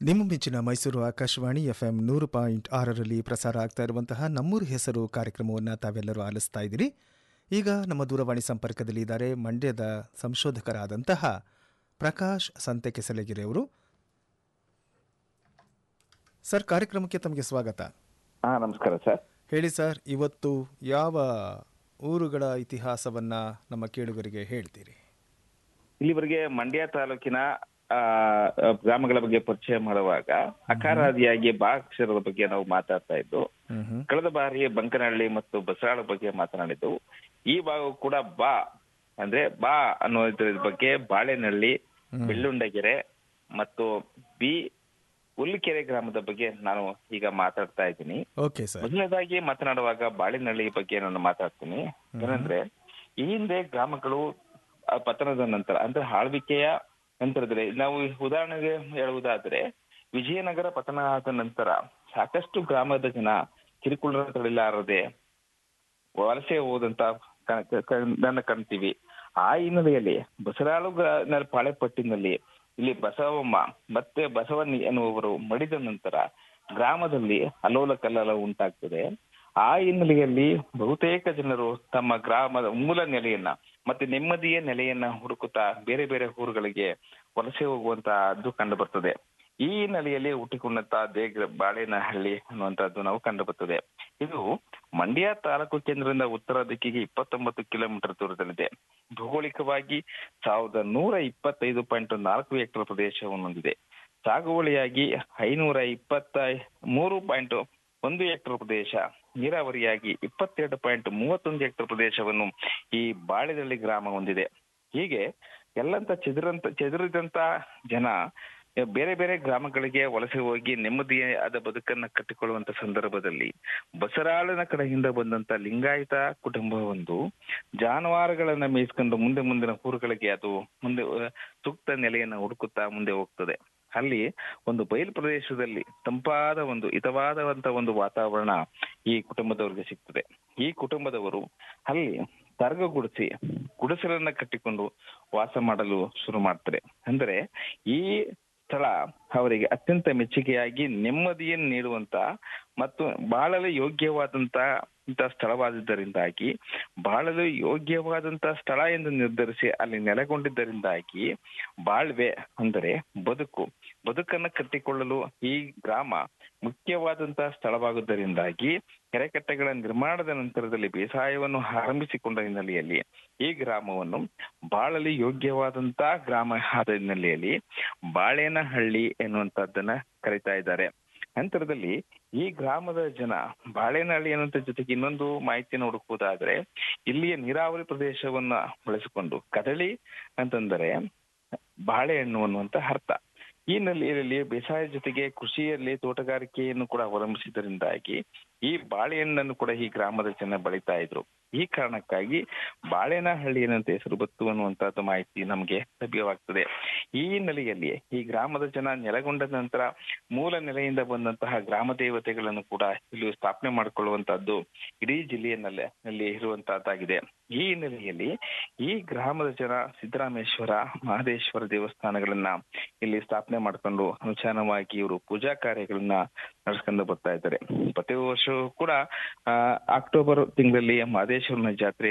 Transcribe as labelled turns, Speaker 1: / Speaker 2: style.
Speaker 1: ನಿಮ್ಮ ಮೆಚ್ಚಿನ ಮೈಸೂರು ಆಕಾಶವಾಣಿ ಎಫ್ಎಂ ನೂರು ಪಾಯಿಂಟ್ ಆರರಲ್ಲಿ ಪ್ರಸಾರ ಆಗ್ತಾ ಇರುವಂತಹ ನಮ್ಮೂರು ಹೆಸರು ಕಾರ್ಯಕ್ರಮವನ್ನು ತಾವೆಲ್ಲರೂ ಆಲಿಸ್ತಾ ಇದ್ದೀರಿ ಈಗ ನಮ್ಮ ದೂರವಾಣಿ ಸಂಪರ್ಕದಲ್ಲಿ ಇದ್ದಾರೆ ಮಂಡ್ಯದ ಸಂಶೋಧಕರಾದಂತಹ ಪ್ರಕಾಶ್ ಸಂತೆ ಕೆಸಲಗಿರಿ ಅವರು ಸರ್ ಕಾರ್ಯಕ್ರಮಕ್ಕೆ ತಮಗೆ ಸ್ವಾಗತ
Speaker 2: ಹಾ ನಮಸ್ಕಾರ ಸರ್
Speaker 1: ಹೇಳಿ ಸರ್ ಇವತ್ತು ಯಾವ ಊರುಗಳ ಇತಿಹಾಸವನ್ನ ನಮ್ಮ ಕೇಳುಗರಿಗೆ ಹೇಳ್ತೀರಿ
Speaker 2: ಇಲ್ಲಿವರೆಗೆ ಮಂಡ್ಯ ತಾಲೂಕಿನ ಆ, ಆ, ಗ್ರಾಮಗಳ ಬಗ್ಗೆ ಪರಿಚಯ ಮಾಡುವಾಗ ಅಕಾರಾದಿಯಾಗಿ ಬಾ ಅಕ್ಷರದ ಬಗ್ಗೆ ನಾವು ಮಾತಾಡ್ತಾ ಇದ್ದು
Speaker 1: ಹ್ಮ್ ಹ್ಮ್
Speaker 2: ಕಳೆದ ಬಾರಿ ಬಂಕನಹಳ್ಳಿ ಮತ್ತು ಬಸರಾಳ ಬಗ್ಗೆ ಮಾತನಾಡಿದ್ದೆವು ಈ ಭಾಗ ಕೂಡ ಬಾ ಅಂದ್ರೆ ಬಾ ಅನ್ನೋದ್ರ ಬಗ್ಗೆ ಬಾಳೆನಹಳ್ಳಿ ಬೆಳ್ಳುಂಡಗೆರೆ ಮತ್ತು ಬಿ ಹುಲ್ಕೆರೆ ಗ್ರಾಮದ ಬಗ್ಗೆ ನಾನು ಈಗ ಮಾತಾಡ್ತಾ ಇದ್ದೀನಿ
Speaker 1: ಓಕೆ ಸರ್
Speaker 2: ಮೊದಲನೇದಾಗಿ ಮಾತನಾಡುವಾಗ ಬಾಳೆನಹಳ್ಳಿ ಬಗ್ಗೆ ನಾನು ಮಾತಾಡ್ತೀನಿ ಏನಂದ್ರೆ ಈ ಹಿಂದೆ ಗ್ರಾಮಗಳು ಆ ಪತನದ ನಂತರ ಅಂದ್ರೆ ಆಳ್ವಿಕೆಯ ನಂತರದಲ್ಲಿ ನಾವು ಉದಾಹರಣೆಗೆ ಹೇಳುವುದಾದ್ರೆ ವಿಜಯನಗರ ಪತನ ಆದ ನಂತರ ಸಾಕಷ್ಟು ಗ್ರಾಮದ ಜನ ಕಿರುಕುಳ ತಳಿಲಾರದೆ ವಲಸೆ ಹೋದಂತ ಕ- ಕ- ಕ- ಕಾಣ್ತೀವಿ ಆ ಹಿನ್ನೆಲೆಯಲ್ಲಿ ಬಸರಾಳು ಗ- ಪಾಳೆಪಟ್ಟಿನಲ್ಲಿ ಇಲ್ಲಿ ಬಸವಮ್ಮ ಮತ್ತೆ ಬಸವನಿ ಎನ್ನುವವರು ಮಡಿದ ನಂತರ ಗ್ರಾಮದಲ್ಲಿ ಅಲ್ಲೋಲ ಕಲ್ಲೋಲ ಉಂಟಾಗ್ತದೆ ಆ ಹಿನ್ನೆಲೆಯಲ್ಲಿ ಬಹುತೇಕ ಜನರು ತಮ್ಮ ಗ್ರಾಮದ ಮೂಲ ನೆಲೆಯನ್ನ ಮತ್ತೆ ನೆಮ್ಮದಿಯ ನೆಲೆಯನ್ನ ಹುಡುಕುತ್ತಾ ಬೇರೆ ಬೇರೆ ಊರುಗಳಿಗೆ ವಲಸೆ ಹೋಗುವಂತಹದ್ದು ಕಂಡು ಬರ್ತದೆ ಈ ಹಿನ್ನೆಲೆಯಲ್ಲಿ ಹುಟ್ಟಿಕೊಂಡಂತ ದೇಗ ಬಾಳೆನಹಳ್ಳಿ ಅನ್ನುವಂತಹದ್ದು ನಾವು ಕಂಡು ಬರ್ತದೆ ಇದು ಮಂಡ್ಯ ತಾಲೂಕು ಕೇಂದ್ರದಿಂದ ಉತ್ತರ ದಿಕ್ಕಿಗೆ ಇಪ್ಪತ್ತೊಂಬತ್ತು ಕಿಲೋಮೀಟರ್ ದೂರದಲ್ಲಿದೆ ಭೌಗೋಳಿಕವಾಗಿ ಸಾವಿರದ ನೂರ ಇಪ್ಪತ್ತೈದು ಪಾಯಿಂಟ್ ನಾಲ್ಕು ಹೆಕ್ಟರ್ ಪ್ರದೇಶವನ್ನು ಹೊಂದಿದೆ ಸಾಗುವಳಿಯಾಗಿ ಐನೂರ ಇಪ್ಪತ್ತ ಮೂರು ಪಾಯಿಂಟ್ ಒಂದು ಹೆಕ್ಟರ್ ಪ್ರದೇಶ ನೀರಾವರಿಯಾಗಿ ಇಪ್ಪತ್ತೆರಡು ಪಾಯಿಂಟ್ ಮೂವತ್ತೊಂದು ಹೆಕ್ಟರ್ ಪ್ರದೇಶವನ್ನು ಈ ಬಾಳೆದಳ್ಳಿ ಗ್ರಾಮ ಹೊಂದಿದೆ ಹೀಗೆ ಎಲ್ಲಂತ ಚೆದರಂತ ಚೆದರಿದಂತ ಜನ ಬೇರೆ ಬೇರೆ ಗ್ರಾಮಗಳಿಗೆ ವಲಸೆ ಹೋಗಿ ನೆಮ್ಮದಿಯಾದ ಬದುಕನ್ನ ಕಟ್ಟಿಕೊಳ್ಳುವಂತ ಸಂದರ್ಭದಲ್ಲಿ ಬಸರಾಳನ ಕಡೆಯಿಂದ ಬಂದಂತ ಲಿಂಗಾಯತ ಕುಟುಂಬ ಒಂದು ಜಾನುವಾರುಗಳನ್ನ ಮೇಯಿಸ್ಕೊಂಡು ಮುಂದೆ ಮುಂದಿನ ಊರುಗಳಿಗೆ ಅದು ಮುಂದೆ ಅಹ್, ಸೂಕ್ತ ನೆಲೆಯನ್ನ ಹುಡುಕುತ್ತಾ ಮುಂದೆ ಹೋಗ್ತದೆ ಅಲ್ಲಿ ಒಂದು ಬಯಲು ಪ್ರದೇಶದಲ್ಲಿ ತಂಪಾದ ಒಂದು ಹಿತವಾದಂತ ಒಂದು ವಾತಾವರಣ ಈ ಕುಟುಂಬದವರಿಗೆ ಸಿಗ್ತದೆ ಈ ಕುಟುಂಬದವರು ಅಲ್ಲಿ ತರ್ಗಗುಡಿಸಿ ಗುಡಿಸಲನ್ನ ಕಟ್ಟಿಕೊಂಡು ವಾಸ ಮಾಡಲು ಶುರು ಮಾಡ್ತಾರೆ ಅಂದ್ರೆ ಈ ಸ್ಥಳ ಅವರಿಗೆ ಅತ್ಯಂತ ಮೆಚ್ಚುಗೆಯಾಗಿ ನೆಮ್ಮದಿಯನ್ನು ನೀಡುವಂತ ಮತ್ತು ಬಾಳಲು ಯೋಗ್ಯವಾದಂತ ಇಂಥ ಸ್ಥಳವಾದದ್ದರಿಂದಾಗಿ ಬಾಳಲು ಯೋಗ್ಯವಾದಂತ ಸ್ಥಳ ಎಂದು ನಿರ್ಧರಿಸಿ ಅಲ್ಲಿ ನೆಲೆಗೊಂಡಿದ್ದರಿಂದಾಗಿ ಬಾಳ್ವೆ ಅಂದರೆ ಬದುಕು ಬದುಕನ್ನ ಕಟ್ಟಿಕೊಳ್ಳಲು ಈ ಗ್ರಾಮ ಮುಖ್ಯವಾದಂತ ಸ್ಥಳವಾಗುವುದರಿಂದಾಗಿ ಕೆರೆಕಟ್ಟೆಗಳ ನಿರ್ಮಾಣದ ನಂತರದಲ್ಲಿ ಬೇಸಾಯವನ್ನು ಆರಂಭಿಸಿಕೊಂಡ ಹಿನ್ನೆಲೆಯಲ್ಲಿ ಈ ಗ್ರಾಮವನ್ನು ಬಾಳಲು ಯೋಗ್ಯವಾದಂತ ಗ್ರಾಮ ಆದ ಹಿನ್ನೆಲೆಯಲ್ಲಿ ಬಾಳೇನಹಳ್ಳಿ ಎನ್ನುವಂತದ್ದನ್ನ ಕರೀತಾ ಇದ್ದಾರೆ ನಂತರದಲ್ಲಿ ಈ ಗ್ರಾಮದ ಜನ ಬಾಳೇನಹಳ್ಳಿ ಅನ್ನುವಂತ ಜೊತೆಗೆ ಇನ್ನೊಂದು ಮಾಹಿತಿಯನ್ನು ಹುಡುಕುವುದಾದ್ರೆ ಇಲ್ಲಿಯ ನೀರಾವರಿ ಪ್ರದೇಶವನ್ನ ಬಳಸಿಕೊಂಡು ಕದಳಿ ಅಂತಂದರೆ ಬಾಳೆಹಣ್ಣು ಅನ್ನುವಂತ ಅರ್ಥ ಈ ನೆಲೆಯಲ್ಲಿ ಬೇಸಾಯ ಜೊತೆಗೆ ಕೃಷಿಯಲ್ಲಿ ತೋಟಗಾರಿಕೆಯನ್ನು ಕೂಡ ಅವಲಂಬಿಸಿದ್ದರಿಂದಾಗಿ ಈ ಬಾಳೆಹಣ್ಣನ್ನು ಕೂಡ ಈ ಗ್ರಾಮದ ಜನ ಬೆಳೀತಾ ಇದ್ರು ಈ ಕಾರಣಕ್ಕಾಗಿ ಬಾಳೆನಹಳ್ಳಿ ಏನಂತ ಹೆಸರು ಬತ್ತು ಅನ್ನುವಂತಹದ್ದು ಮಾಹಿತಿ ನಮಗೆ ಲಭ್ಯವಾಗ್ತದೆ ಈ ಹಿನ್ನೆಲೆಯಲ್ಲಿ ಈ ಗ್ರಾಮದ ಜನ ನೆಲೆಗೊಂಡ ನಂತರ ಮೂಲ ನೆಲೆಯಿಂದ ಬಂದಂತಹ ಗ್ರಾಮ ದೇವತೆಗಳನ್ನು ಕೂಡ ಇಲ್ಲಿ ಸ್ಥಾಪನೆ ಮಾಡಿಕೊಳ್ಳುವಂತಹದ್ದು ಇಡೀ ಜಿಲ್ಲೆಯನ್ನಲ್ಲೇ ನಲ್ಲಿ ಇರುವಂತಹದ್ದಾಗಿದೆ ಈ ಹಿನ್ನೆಲೆಯಲ್ಲಿ ಈ ಗ್ರಾಮದ ಜನ ಸಿದ್ದರಾಮೇಶ್ವರ ಮಹದೇಶ್ವರ ದೇವಸ್ಥಾನಗಳನ್ನ ಇಲ್ಲಿ ಸ್ಥಾಪನೆ ಮಾಡ್ಕೊಂಡು ಅನುಚಾನವಾಗಿ ಇವರು ಪೂಜಾ ಕಾರ್ಯಗಳನ್ನ ನಡೆಸ್ಕೊಂಡು ಬರ್ತಾ ಇದ್ದಾರೆ ಪ್ರತಿ ವರ್ಷವೂ ಕೂಡ ಆ, ಅಕ್ಟೋಬರ್ ತಿಂಗಳಲ್ಲಿ ಮಹದೇಶ್ವರನ ಜಾತ್ರೆ